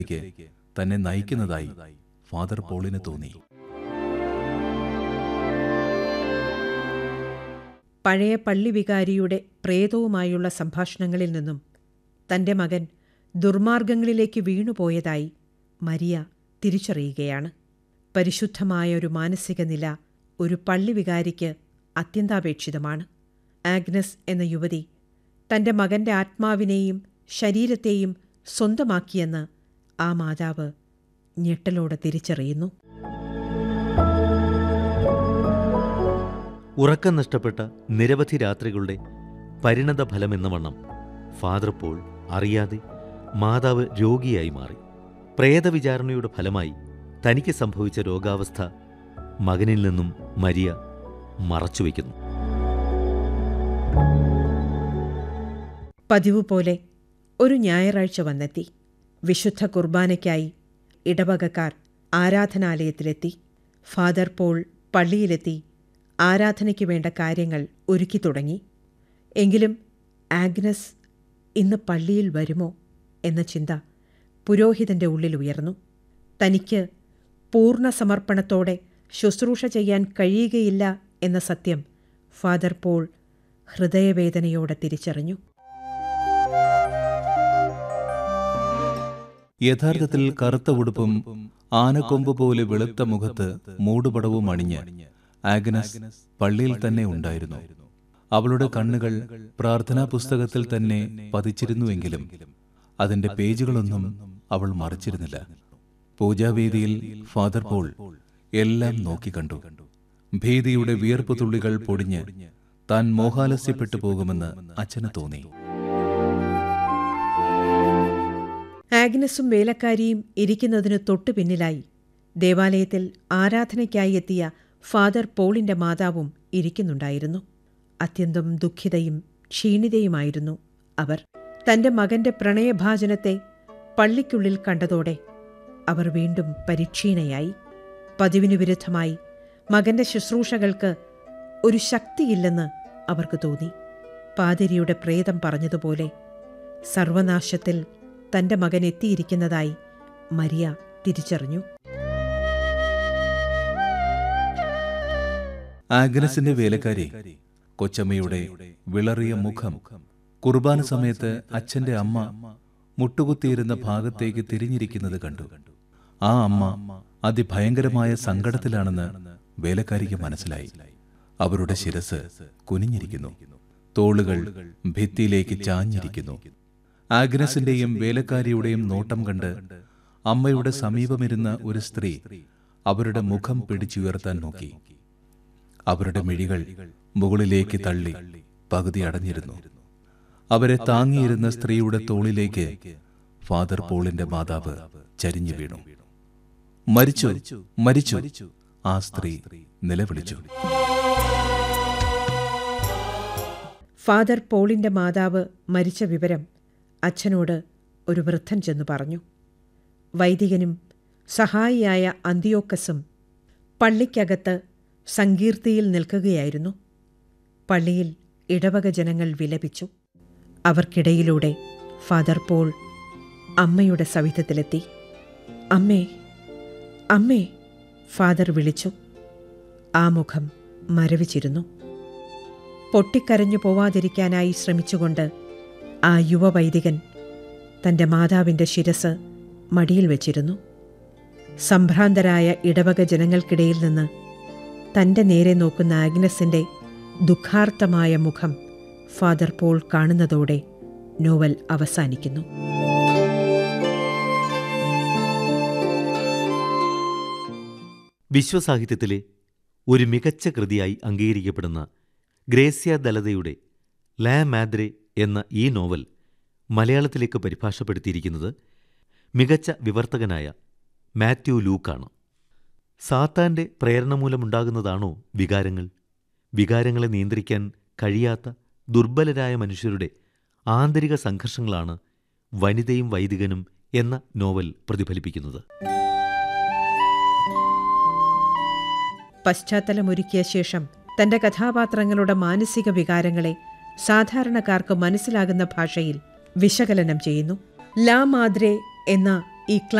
ലേക്ക് തന്നെ നയിക്കുന്നതായി ഫാദർ പോളിന് തോന്നി പഴയ പള്ളി വികാരിയുടെ പ്രേതവുമായുള്ള സംഭാഷണങ്ങളിൽ നിന്നും തന്റെ മകൻ ദുർമാർഗങ്ങളിലേക്ക് വീണുപോയതായി മരിയ തിരിച്ചറിയുകയാണ് പരിശുദ്ധമായ ഒരു മാനസിക നില ഒരു പള്ളി വികാരിക്ക് അത്യന്താപേക്ഷിതമാണ് ആഗ്നസ് എന്ന യുവതി തന്റെ മകന്റെ ആത്മാവിനെയും ശരീരത്തെയും സ്വന്തമാക്കിയെന്ന് ആ മാതാവ് ഞെട്ടലോടെ തിരിച്ചറിയുന്നു ഉറക്കം നഷ്ടപ്പെട്ട നിരവധി രാത്രികളുടെ പരിണത ഫലമെന്ന വണ്ണം ഫാദർ പോൾ അറിയാതെ മാതാവ് രോഗിയായി മാറി പ്രേതവിചാരണയുടെ ഫലമായി തനിക്ക് സംഭവിച്ച രോഗാവസ്ഥ മകനിൽ നിന്നും മരിയ മറച്ചുവെക്കുന്നു പതിവ് പോലെ ഒരു ഞായറാഴ്ച വന്നെത്തി വിശുദ്ധ കുർബാനയ്ക്കായി ഇടവകക്കാർ ആരാധനാലയത്തിലെത്തി ഫാദർ പോൾ പള്ളിയിലെത്തി ആരാധനയ്ക്ക് വേണ്ട കാര്യങ്ങൾ ഒരുക്കി തുടങ്ങി എങ്കിലും ആഗ്നസ് ഇന്ന് പള്ളിയിൽ വരുമോ എന്ന ചിന്ത പുരോഹിതന്റെ ഉള്ളിൽ ഉയർന്നു തനിക്ക് പൂർണ്ണ സമർപ്പണത്തോടെ ശുശ്രൂഷ ചെയ്യാൻ കഴിയുകയില്ല എന്ന സത്യം ഫാദർ പോൾ ഹൃദയവേദനയോടെ തിരിച്ചറിഞ്ഞു യഥാർത്ഥത്തിൽ കറുത്ത ഉടുപ്പും ആനക്കൊമ്പ് പോലെ വെളുത്ത മുഖത്ത് മൂടുപടവും അണിഞ്ഞ് ആഗ്നസ് പള്ളിയിൽ തന്നെ ഉണ്ടായിരുന്നു അവളുടെ കണ്ണുകൾ പ്രാർത്ഥനാ പുസ്തകത്തിൽ തന്നെ പതിച്ചിരുന്നുവെങ്കിലും അതിന്റെ പേജുകളൊന്നും അവൾ മറിച്ചിരുന്നില്ല പൂജാവേദിയിൽ ഫാദർ പോൾ എല്ലാം നോക്കിക്കണ്ടു ഭീതിയുടെ വിയർപ്പ് തുള്ളികൾ പൊടിഞ്ഞ് താൻ മോഹാലസ്യപ്പെട്ടു പോകുമെന്ന് അച്ഛന് തോന്നി ആഗ്നസും വേലക്കാരിയും ഇരിക്കുന്നതിന് തൊട്ടു പിന്നിലായി ദേവാലയത്തിൽ ആരാധനയ്ക്കായി എത്തിയ ഫാദർ പോളിന്റെ മാതാവും ഇരിക്കുന്നുണ്ടായിരുന്നു അത്യന്തം ദുഃഖിതയും ക്ഷീണിതയുമായിരുന്നു അവർ തന്റെ മകന്റെ പ്രണയഭാജനത്തെ പള്ളിക്കുള്ളിൽ കണ്ടതോടെ അവർ വീണ്ടും പരിക്ഷീണയായി പതിവിനു വിരുദ്ധമായി മകന്റെ ശുശ്രൂഷകൾക്ക് ഒരു ശക്തിയില്ലെന്ന് അവർക്ക് തോന്നി പാതിരിയുടെ പ്രേതം പറഞ്ഞതുപോലെ സർവനാശത്തിൽ തന്റെ മകൻ എത്തിയിരിക്കുന്നതായി മരിയ തിരിച്ചറിഞ്ഞു ആഗ്നസിന്റെ വേലക്കാരി കൊച്ചമ്മയുടെ വിളറിയ മുഖം കുർബാന സമയത്ത് അച്ഛന്റെ അമ്മ മുട്ടുകുത്തിയിരുന്ന ഭാഗത്തേക്ക് തിരിഞ്ഞിരിക്കുന്നത് കണ്ടു ആ അമ്മ അതിഭയങ്കരമായ സങ്കടത്തിലാണെന്ന് വേലക്കാരിക്ക് മനസ്സിലായി അവരുടെ ശിരസ് കുനിഞ്ഞിരിക്കുന്നു തോളുകൾ ഭിത്തിയിലേക്ക് ചാഞ്ഞിരിക്കുന്നു ആഗ്നസിന്റെയും വേലക്കാരിയുടെയും നോട്ടം കണ്ട് അമ്മയുടെ സമീപമിരുന്ന ഒരു സ്ത്രീ അവരുടെ മുഖം പിടിച്ചുയർത്താൻ നോക്കി അവരുടെ മിഴികൾ മുകളിലേക്ക് തള്ളി പകുതി അടഞ്ഞിരുന്നു അവരെ താങ്ങിയിരുന്ന സ്ത്രീയുടെ തോളിലേക്ക് ഫാദർ പോളിന്റെ മാതാവ് ചരിഞ്ഞു വീണു മരിച്ചു മരിച്ചു ആ സ്ത്രീ നിലവിളിച്ചു ഫാദർ പോളിന്റെ മാതാവ് മരിച്ച വിവരം അച്ഛനോട് ഒരു വൃദ്ധൻ ചെന്നു പറഞ്ഞു വൈദികനും സഹായിയായ അന്തിയോക്കസും പള്ളിക്കകത്ത് സങ്കീർത്തിയിൽ നിൽക്കുകയായിരുന്നു പള്ളിയിൽ ഇടവക ജനങ്ങൾ വിലപിച്ചു അവർക്കിടയിലൂടെ ഫാദർ പോൾ അമ്മയുടെ സവിധത്തിലെത്തി അമ്മേ അമ്മേ ഫാദർ വിളിച്ചു ആ മുഖം മരവിച്ചിരുന്നു പൊട്ടിക്കരഞ്ഞു പോവാതിരിക്കാനായി ശ്രമിച്ചുകൊണ്ട് ആ യുവവൈദികൻ തന്റെ മാതാവിന്റെ ശിരസ് മടിയിൽ വച്ചിരുന്നു സംഭ്രാന്തരായ ഇടവക ജനങ്ങൾക്കിടയിൽ നിന്ന് തന്റെ നേരെ നോക്കുന്ന ആഗ്നസിന്റെ ദുഃഖാർത്ഥമായ മുഖം ഫാദർ പോൾ കാണുന്നതോടെ നോവൽ അവസാനിക്കുന്നു വിശ്വസാഹിത്യത്തിലെ ഒരു മികച്ച കൃതിയായി അംഗീകരിക്കപ്പെടുന്ന ഗ്രേസ്യ ദലതയുടെ ലാ മാദ്രെ എന്ന ഈ നോവൽ മലയാളത്തിലേക്ക് പരിഭാഷപ്പെടുത്തിയിരിക്കുന്നത് മികച്ച വിവർത്തകനായ മാത്യു ലൂക്കാണ് സാത്താന്റെ പ്രേരണ മൂലമുണ്ടാകുന്നതാണോ വികാരങ്ങൾ വികാരങ്ങളെ നിയന്ത്രിക്കാൻ കഴിയാത്ത ദുർബലരായ മനുഷ്യരുടെ ആന്തരിക സംഘർഷങ്ങളാണ് വനിതയും വൈദികനും എന്ന നോവൽ പ്രതിഫലിപ്പിക്കുന്നത് പശ്ചാത്തലമൊരുക്കിയ ശേഷം തന്റെ കഥാപാത്രങ്ങളുടെ മാനസിക വികാരങ്ങളെ സാധാരണക്കാർക്ക് മനസ്സിലാകുന്ന ഭാഷയിൽ വിശകലനം ചെയ്യുന്നു ലാ മാദ്രെ എന്ന ഈ